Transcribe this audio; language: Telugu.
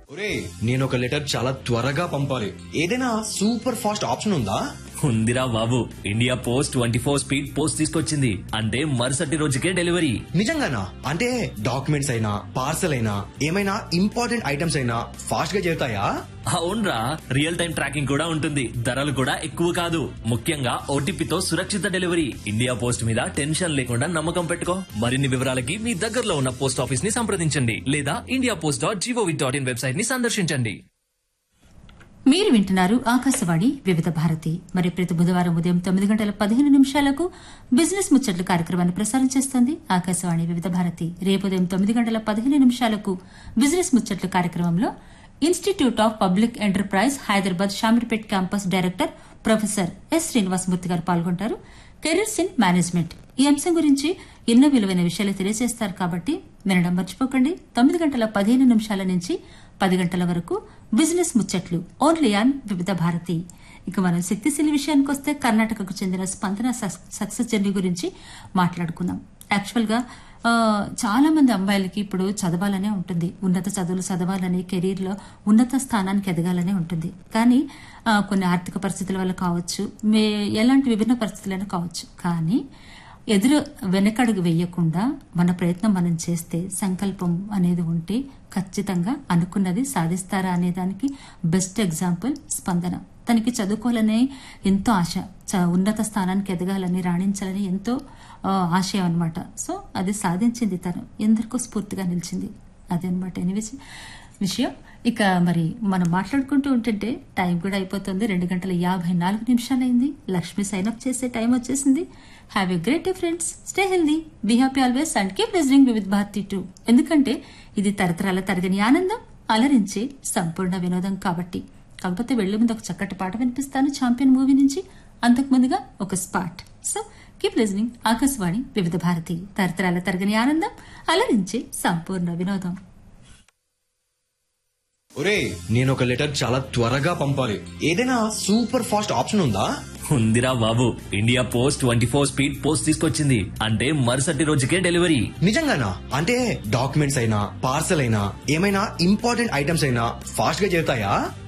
ఒరే నేను ఒక లెటర్ చాలా త్వరగా పంపాలి ఏదైనా సూపర్ ఫాస్ట్ ఆప్షన్ ఉందా ఉందిరా బాబు India post twenty four speed post తీసుకొచ్చింది అంటే మరుసటి రోజుకే డెలివరీ నిజంగానా అంటే డాక్యుమెంట్స్ అయినా పార్సల్ అయినా ఏమైనా ఇంపార్టెంట్ ఐటమ్స్ అయినా ఫాస్ట్ గా చేరుతాయా అవునరా రియల్ టైం ట్రాకింగ్ కూడా ఉంటుంది ధరలు కూడా ఎక్కువ కాదు ముఖ్యంగా ఓటీపీతో సురక్షిత డెలివరీ ఇండియా పోస్ట్ మీద టెన్షన్ లేకుండా నమ్మకం పెట్టుకో మరిన్ని వివరాలకి మీ దగ్గరలో ఉన్న పోస్ట్ ఆఫీస్ ని సంప్రదించండి లేదా India post dot GOV dot in website ని సందర్శించండి మీరు వింటున్నారు ఆకాశవాణి వివిధ భారతి మరి ప్రతి బుధవారం ఉదయం తొమ్మిది గంటల పదిహేను నిమిషాలకు బిజినెస్ ముచ్చట్లు కార్యక్రమాన్ని ప్రసారం చేస్తోంది ఆకాశవాణి వివిధ భారతి రేపు ఉదయం తొమ్మిది గంటల పదిహేను నిమిషాలకు బిజినెస్ ముచ్చట్లు కార్యక్రమంలో institute of public enterprise Hyderabad Shamirpet campus director professor S Srinivasamurthy గారు పాల్గొంటారు కెరీర్స్ ఇన్ మేనేజ్మెంట్ ఈ అంశం గురించి ఎన్నో విలువైన విషయాలు తెలియజేస్తారు కాబట్టి వినడం మర్చిపోకండి తొమ్మిది గంటల పదిహేను నిమిషాల నుంచి పది గంటల వరకు బిజినెస్ ముచ్చట్లు ఓన్లీ ఆన్ వివిధ భారతి ఇక మనం శక్తిశీలి విషయానికి వస్తే కర్ణాటకకు చెందిన స్పందన సక్- సక్సెస్ జర్నీ గురించి మాట్లాడుకుందాం యాక్చువల్ గా ఆ, చాలా మంది అమ్మాయిలకి ఇప్పుడు చదవాలనే ఉంటుంది ఉన్నత చదువులు చదవాలని కెరీర్ లో ఉన్నత స్థానానికి ఎదగాలనే ఉంటుంది కానీ ఆ, కొన్ని ఆర్థిక పరిస్థితుల వల్ల కావచ్చు మే ఎలాంటి విభిన్న పరిస్థితులైనా కావచ్చు కానీ ఎదురు వెనకడుగు వేయకుండా మన ప్రయత్నం మనం చేస్తే సంకల్పం అనేది ఉంటే ఖచ్చితంగా అనుకున్నది సాధిస్తారా అనే దానికి బెస్ట్ ఎగ్జాంపుల్ స్పందన తనకి చదువుకోవాలనే ఎంతో ఆశ చ- ఉన్నత స్థానానికి ఎదగాలని రాణించాలని ఎంతో ఆ, ఆశయం అనమాట సో అది సాధించింది తను ఎందరికో స్ఫూర్తిగా నిలిచింది అదనమాట ఎనివేసి విషయం ఇక మరి మనం మాట్లాడుకుంటూ ఉంటుంటే టైం కూడా అయిపోతుంది రెండు గంటల యాభై నాలుగు నిమిషాలైంది లక్ష్మి సైన్ అప్ చేసే టైం వచ్చేసింది have a great day friends stay healthy be happy always and keep listening with Bharati too ఎందుకంటే ఇది తరతరాల తరగని ఆనందం అలరించే సంపూర్ణ వినోదం కాబట్టి కాకపోతే వెళ్లే ముందు ఒక చక్కటి పాట వినిపిస్తాను ఛాంపియన్ మూవీ నుంచి అంతకు ముందుగా ఒక spot so keep listening Akashvani Vividh Bharati తరతరాల తరగని ఆనందం అలరించే సంపూర్ణ వినోదం ఒరే నేను ఒక లెటర్ చాలా త్వరగా పంపాలి ఏదైనా సూపర్ ఫాస్ట్ ఆప్షన్ ఉందా ఉందిరా బాబు India post twenty four speed post తీసుకొచ్చింది అంటే మరుసటి రోజుకే డెలివరీ నిజంగానా అంటే డాక్యుమెంట్స్ అయినా పార్సల్ అయినా ఏమైనా ఇంపార్టెంట్ ఐటమ్స్ అయినా ఫాస్ట్ గా చేరుతాయా